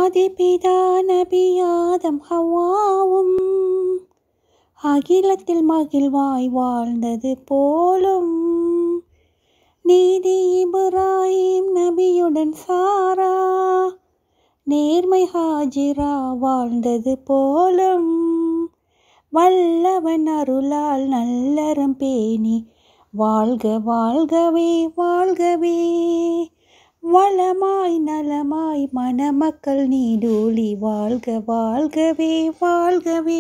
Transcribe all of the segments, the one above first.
ஆதிபிதா நபியாதம் ஹவாவும் அகிலத்தில் மகிழ்வாய் வாழ்ந்தது போலும் நீதி இப்ராஹிம் நபியுடன் சாரா நேர்மை ஹாஜிரா வாழ்ந்தது போலும் வல்லவன் அருளால் நல்லறம் பேணி வாழ்க வாழ்கவே வாழ்கவே வளமாய் நலமாய் மணமக்கள் நீடூழி வாழ்க வாழ்கவே வாழ்கவே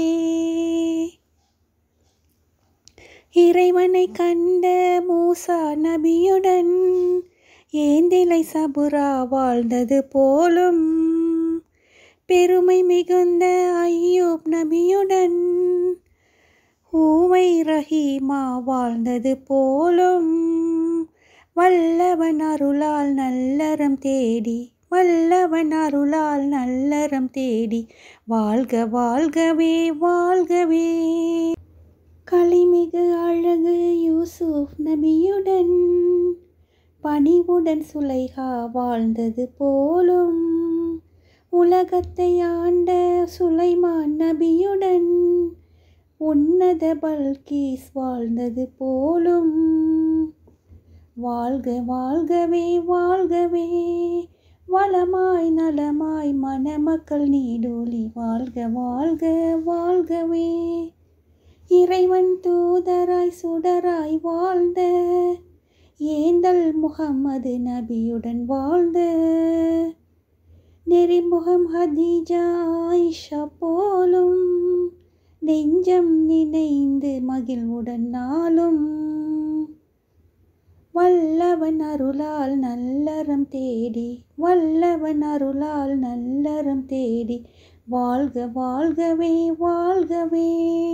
இறைவனை கண்ட மூசா நபியுடன் ஏந்திலை சபுரா வாழ்ந்தது போலும் பெருமை மிகுந்த ஐயூப் நபியுடன் ஊவை ரஹீமா வாழ்ந்தது போலும் வல்லவன் அருளால் நல்லறம் தேடி வல்லவன் அருளால் நல்லறம் தேடி வாழ்க வாழ்கவே வாழ்கவே களிமிகு அழகு யூசுப் நபியுடன் பணிவுடன் சுலைஹா வாழ்ந்தது போலும் உலகத்தை ஆண்ட சுலைமான் நபியுடன் உன்னத பல்கீஸ் வாழ்ந்தது போலும் வாழ்க வாழ்கவே வாழ்கவே வளமாய் நலமாய் மணமக்கள் நீடோலி வாழ்க வாழ்க வாழ்கவே இறைவன் தூதராய் சுடராய் வாழ்ந்த ஏந்தல் முகம்மது நபியுடன் வாழ்ந்த நெறிமுகம் ஹதீஜா ஆயிஷா போலும் நெஞ்சம் நினைந்து மகிழ்வுடன் நாளும் வல்லவன் அருளால் நல்லறம் தேடி வல்லவன் அருளால் நல்லறம் தேடி வாழ்க வாழ்கவே வாழ்கவே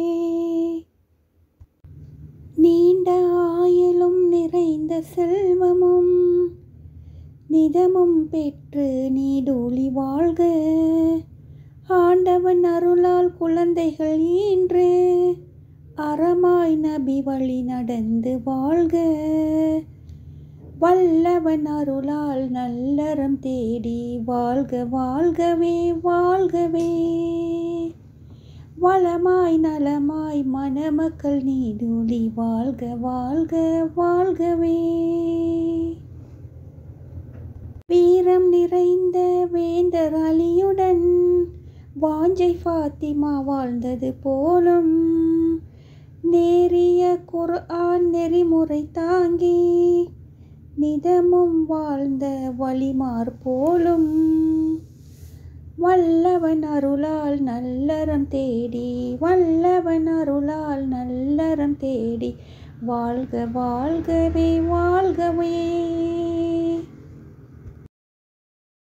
நீண்ட ஆயுளும் நிறைந்த செல்வமும் நிதமும் பெற்று நீடூழி வாழ்க ஆண்டவன் அருளால் குழந்தைகள் ஈன்று அறமாய் நபி வழி நடந்து வாழ்க வல்லவன் அருளால் நல்லறம் தேடி வாழ்க வாழ்கவே வாழ்கவே வளமாய் நலமாய் மணமக்கள் நீடூழி வாழ்க வாழ்க வாழ்கவே வீரம் நிறைந்த வேந்தர் அலியுடன் வாஞ்சை ஃபாத்திமா வாழ்ந்தது போலும் நேரிய குர்ஆன் நெறிமுறை தாங்கி நிதமும் வாழ்ந்த வழிமார் போலும் வல்லவன் அருளால் நல்லறம் தேடி வல்லவன் அருளால் நல்லறம் தேடி வாழ்க வாழ்கவே வாழ்கவே